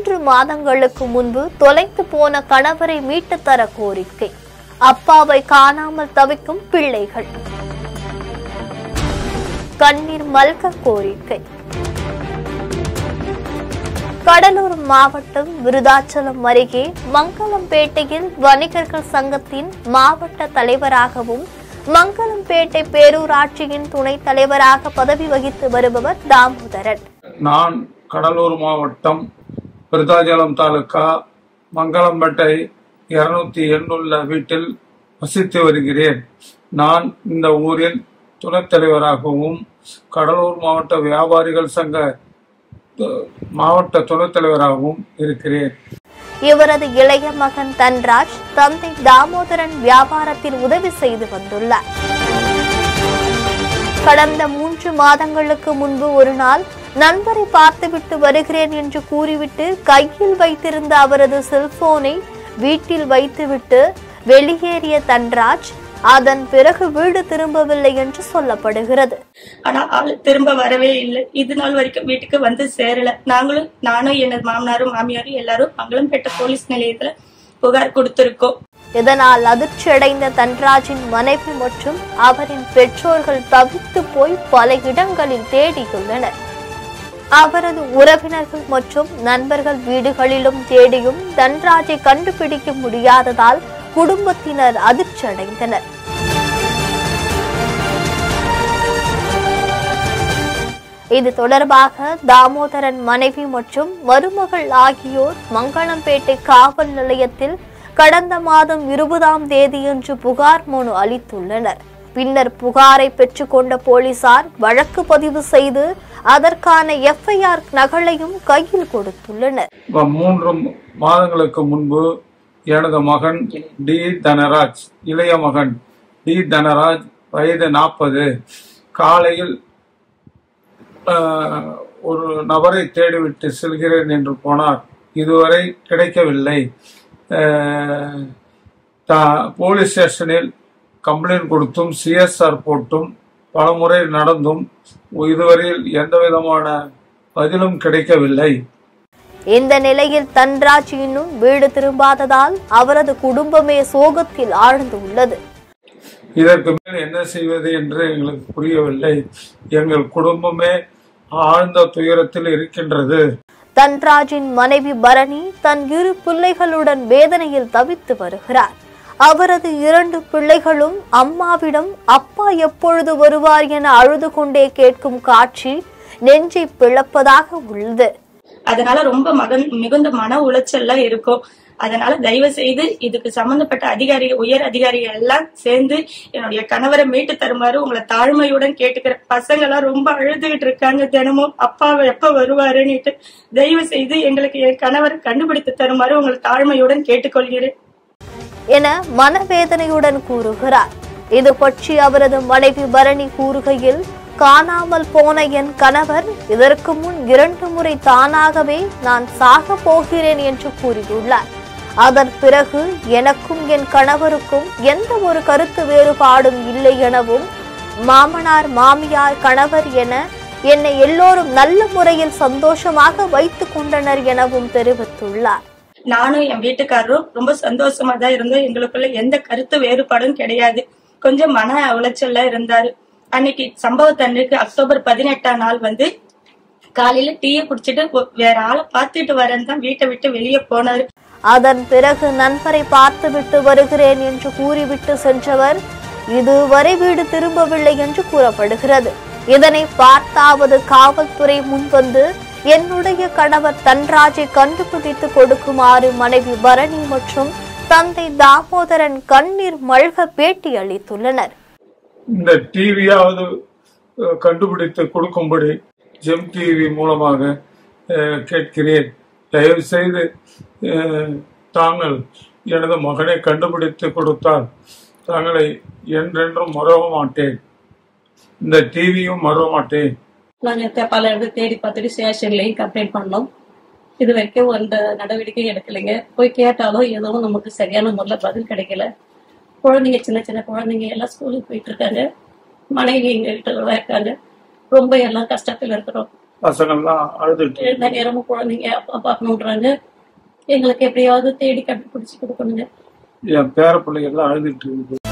மூன்று மாதங்களுக்கு முன்பு தொலைத்து போன கணவரை மீட்டு தர கோரிக்கை அப்பாவை காணாமல் தவிக்கும் பிள்ளைகள் கண்ணீர் மல்க கோரிக்கை கடலூர் மாவட்டம் விருதாச்சலம் அருகே மங்களம்பேட்டையில் வணிகர்கள் சங்கத்தின் மாவட்ட தலைவராகவும் மங்களம்பேட்டை பேரூராட்சியின் துணைத் தலைவராக பதவி வகித்து வருபவர் தாமோதரன் நான் கடலூர் மாவட்டம் விருதாச்சலம் தாலுகா மங்களம்பேட்டை இருநூத்தி எண்ணுள்ள வீட்டில் வசித்து வருகிறேன் நான் இந்த ஊரில் துணைத் தலைவராகவும் கடலூர் மாவட்ட வியாபாரிகள் சங்க து- மாவட்ட துணைத் தலைவராகவும் இருக்கிறேன் இவரது இளைய மகன் தன்ராஜ் தந்தை தாமோதரன் வியாபாரத்தில் உதவி செய்து வந்துள்ளார் கடந்த மூன்று மாதங்களுக்கு முன்பு ஒரு நாள் நண்பரை பார்த்துவிட்டு வருகிறேன் என்று கூறிவிட்டு கையில் வைத்திருந்த அவரது செல்போனை வீட்டில் வைத்துவிட்டு வெளியேறிய தன்ராஜ் அதன் பிறகு வீடு திரும்பவில்லை என்று சொல்லப்படுகிறது ஆனா ஆளு திரும்ப வரவே இல்லை இது நாள் வரைக்கும் வீட்டுக்கு வந்து சேரல நாங்களும் நானும் எனது மாமனாரும் மாமியாரும் எல்லாரும் மங்களம்பேட்டை போலீஸ் நிலையத்துல புகார் கொடுத்திருக்கோம் இதனால் அதிர்ச்சியடைந்த தன்ராஜின் மனைவி மற்றும் அவரின் பெற்றோர்கள் தவித்து போய் பல இடங்களில் தேடியுள்ளனர் அவரது உறவினர்கள் மற்றும் நண்பர்கள் வீடுகளிலும் தேடியும் தன்ராஜை கண்டுபிடிக்க முடியாததால் குடும்பத்தினர் அதிர்ச்சியடைந்தனர் இது தொடர்பாக தாமோதரன் மனைவி மற்றும் மருமகள் ஆகியோர் மங்களம்பேட்டை காவல் நிலையத்தில் கடந்த மாதம் இருபதாம் தேதியன்று புகார் மனு அளித்துள்ளனர் பின்னர் புகாரை பெற்றுக்கொண்ட போலீசார் வழக்கு பதிவு செய்து அதற்கான எஃப்ஐஆர் நகலையும் கையில் கொடுத்துள்ளனர் இப்ப மூன்று மாதங்களுக்கு முன்பு எனது மகன் டி தனராஜ் இளைய மகன் டி தனராஜ் வயது நாற்பது காலையில் ஆஹ், ஒரு நபரை தேடிவிட்டு செல்கிறேன் என்று போனார் இதுவரை கிடைக்கவில்லை ஆஹ், தா- போலீஸ் ஸ்டேஷனில் கம்ப்ளைண்ட் கொடுத்தும் சிஎஸ்ஆர் போட்டும் பலமுறை நடந்தும் இதுவரையில் எந்த விதமான பதிலும் கிடைக்கவில்லை இந்த நிலையில் தன்ராஜ் இன்னும் வீடு திரும்பாததால் அவரது குடும்பமே சோகத்தில் ஆழ்ந்துள்ளது இதற்கு மேல் என்ன செய்வது என்று எங்களுக்கு புரியவில்லை எங்கள் குடும்பமே ஆழ்ந்த துயரத்தில் இருக்கின்றது தன்ராஜின் மனைவி பரணி தன் இரு பிள்ளைகளுடன் வேதனையில் தவித்து வருகிறார் அவரது இரண்டு பிள்ளைகளும் அம்மாவிடம் அப்பா எப்பொழுது வருவார் என அழுது கொண்டே கேட்கும் காட்சி நெஞ்சை பிளப்பதாக உள்ளது அதனால ரொம்ப மகன் மிகுந்த மன உளைச்சல்ல இருக்கும் அதனால தயவு செய்து இதுக்கு சம்பந்தப்பட்ட அதிகாரி உயர் அதிகாரிகள் எல்லாம் சேர்ந்து என்னுடைய கணவரை மீட்டு தருமாறு உங்களை தாழ்மையுடன் கேட்டுக்கிறேன் பசங்க எல்லாம் ரொம்ப அழுதுகிட்டு இருக்காங்க தினமும் அப்பா எப்ப வருவாருன்னுட்டு தயவு செய்து எங்களுக்கு என் கணவரை கண்டுபிடித்து தருமாறு உங்களை தாழ்மையுடன் கேட்டுக்கொள்கிறேன் என மனவேதனையுடன் கூறுகிறார் இது பற்றி அவரது மனைவி பரணி கூறுகையில் காணாமல் போன என் கணவர் இதற்கு முன் இரண்டு முறை தானாகவே நான் சாக போகிறேன் என்று கூறியுள்ளார் அதன் பிறகு எனக்கும் என் கணவருக்கும் எந்த ஒரு கருத்து வேறுபாடும் இல்லை எனவும் மாமனார் மாமியார் கணவர் என என்னை எல்லோரும் நல்ல முறையில் சந்தோஷமாக வைத்துக் கொண்டனர் எனவும் தெரிவித்துள்ளார் நானும் என் வீட்டுக்காரரும் ரொம்ப சந்தோஷமா தான் இருந்தோம் எங்களுக்குள்ள எந்த கருத்து வேறுபாடும் கிடையாது கொஞ்சம் மன உளைச்சல்ல இருந்தாரு அன்னைக்கு சம்பவத்தன்னைக்கு அக்டோபர் பதினெட்டாம் நாள் வந்து காலையில டீயை குடிச்சிட்டு ஒ- வேற ஆளை பார்த்துட்டு வரேன்னு தான் வீட்டை விட்டு வெளியே போனாரு அதன் பிறகு நண்பரை பார்த்துவிட்டு வருகிறேன் என்று கூறிவிட்டு சென்றவர் இதுவரை வீடு திரும்பவில்லை என்று கூறப்படுகிறது இதனை பார்த்தாவது காவல்துறை முன்வந்து என்னுடைய கணவர் தன்ராஜை கண்டுபிடித்து கொடுக்குமாறு மனைவி பரணி மற்றும் தந்தை தாமோதரன் கண்ணீர் மல்க பேட்டி அளித்துள்ளனர் இந்த டிவியாவது கண்டுபிடித்து கொடுக்கும்படி ஜெம் டிவி மூலமாக அஹ், கேட்கிறேன் தயவு செய்து அஹ், தாங்கள் எனது மகனை கண்டுபிடித்து கொடுத்தால் தாங்களை என்றென்றும் மறவ மாட்டேன் இந்த டிவியும் மறவ மாட்டேன் நாங்க தே- பல இடத்துல தேடி பார்த்துட்டு ஸ்டேஷன்லயும் கம்ப்ளைண்ட் பண்ணோம் இது வரைக்கும் எந்த நடவடிக்கையும் எடுக்கலைங்க போய் கேட்டாலும் எதுவும் நமக்கு சரியான முறையில் பதில் கிடைக்கல குழந்தைங்க சின்ன சின்ன குழந்தைங்க எல்லாம் ஸ்கூலுக்கு போயிட்டு இருக்காங்க மனைவி எங்க வீட்டுல தான் இருக்காங்க ரொம்ப எல்லாம் கஷ்டத்துல இருக்கிறோம் பசங்கள்லாம் அழுதுட்டு இருக்கு. எழுந்த நேரமும் குழந்தைங்க அப்பா பார்க்கணுன்றாங்க எங்களுக்கு எப்படியாவது தேடி கண்டுபிடிச்சு கொடுக்கணுங்க என் பேர பிள்ளைகள்லாம் அழுதுட்டு இருக்குது